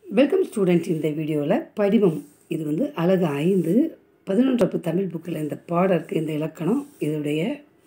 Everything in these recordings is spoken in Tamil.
வெல்கம் ஸ்டூடெண்ட் இந்த வீடியோவில் படிவம் இது வந்து அழகு ஐந்து பதினொன்றாப்பு தமிழ் புக்கில் இந்த பாடம் இருக்குது இந்த இலக்கணம் இதோடைய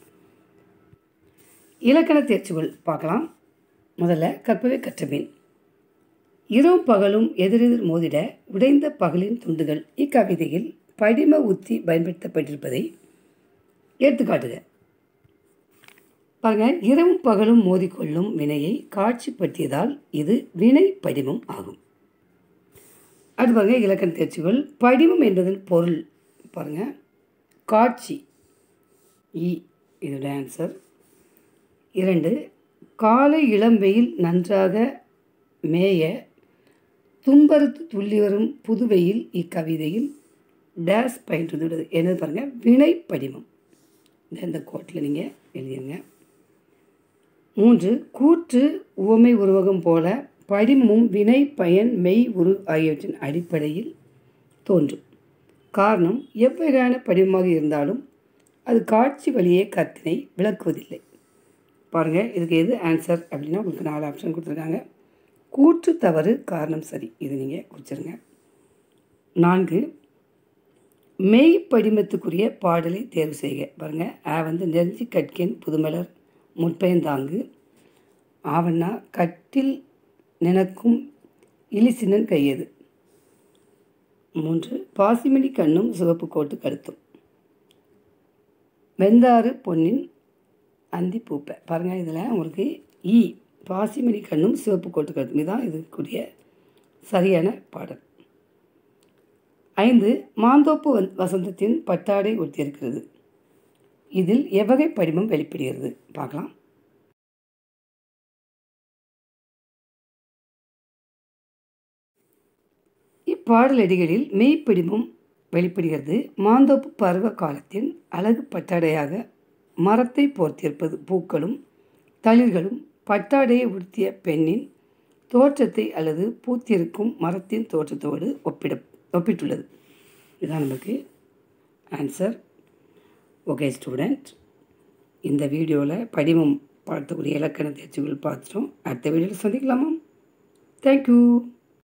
இலக்கண தேர்ச்சிகள் பார்க்கலாம் முதல்ல கற்பவை கற்றபின் இரவும் பகலும் எதிரெதிர் மோதிட உடைந்த பகலின் துண்டுகள் இக்கவிதையில் படிம உத்தி பயன்படுத்தப்பட்டிருப்பதை எடுத்துக்காட்டுக பாருங்க இரவும் பகலும் மோதிக்கொள்ளும் வினையை காட்சிப்படுத்தியதால் இது வினை படிமம் ஆகும் அடுத்து பாருங்க இலக்கண தேர்ச்சிகள் படிமம் என்பதன் பொருள் பாருங்க காட்சி இ இதோட ஆன்சர் இரண்டு காலை இளம் வெயில் நன்றாக மேய தும்பறுத்து துள்ளி வரும் புதுவையில் இக்கவிதையில் டேஸ் பயின்றுள்ளது என்னது பாருங்கள் வினை படிமம் இந்த இந்த கோட்டில் நீங்கள் எழுதிருங்க மூன்று கூற்று உவமை உருவகம் போல படிமும் வினை பயன் மெய் உரு ஆகியவற்றின் அடிப்படையில் தோன்றும் காரணம் எவ்வகையான படிமமாக இருந்தாலும் அது காட்சி வழியே கத்தினை விளக்குவதில்லை பாருங்கள் இதுக்கு எது ஆன்சர் அப்படின்னா உங்களுக்கு நாலு ஆப்ஷன் கொடுத்துருக்காங்க கூற்று தவறு காரணம் சரி இது நீங்கள் குறிச்சிருங்க நான்கு மெய் படிமத்துக்குரிய பாடலை தேர்வு செய்க பாருங்கள் ஆ வந்து நெருஞ்சி கட்கின் புதுமலர் முற்பயந்தாங்கு ஆவண்ணா கட்டில் நினக்கும் இலிசினன் கையது மூன்று பாசிமணி கண்ணும் சிவப்பு கோட்டு கருத்தும் வெந்தாறு பொன்னின் அந்தி பூப்பை பாருங்கள் இதில் உங்களுக்கு ஈ பாசிமணி கண்ணும் சிவப்பு கோட்டு கருத்தும் இதுதான் இதுக்குரிய சரியான பாடல் ஐந்து மாந்தோப்பு வந் வசந்தத்தின் பட்டாடை ஒட்டியிருக்கிறது இதில் எவ்வகை படிமம் வெளிப்படுகிறது பார்க்கலாம் இப்பாடலடிகளில் மெய்ப்பிடிமம் வெளிப்படுகிறது மாந்தோப்பு பருவ காலத்தின் அழகு பட்டாடையாக மரத்தை போர்த்தியிருப்பது பூக்களும் தளிர்களும் பட்டாடையை உடுத்திய பெண்ணின் தோற்றத்தை அல்லது பூத்திருக்கும் மரத்தின் தோற்றத்தோடு ஒப்பிட ஒப்பிட்டுள்ளது இதுதான் நமக்கு ஆன்சர் ஓகே ஸ்டூடெண்ட் இந்த வீடியோவில் படிமம் பார்த்துக்கூடிய இலக்கண தேர்ச்சிகள் பார்த்துட்டோம் அடுத்த வீடியோவில் சந்திக்கலாமா தேங்க்யூ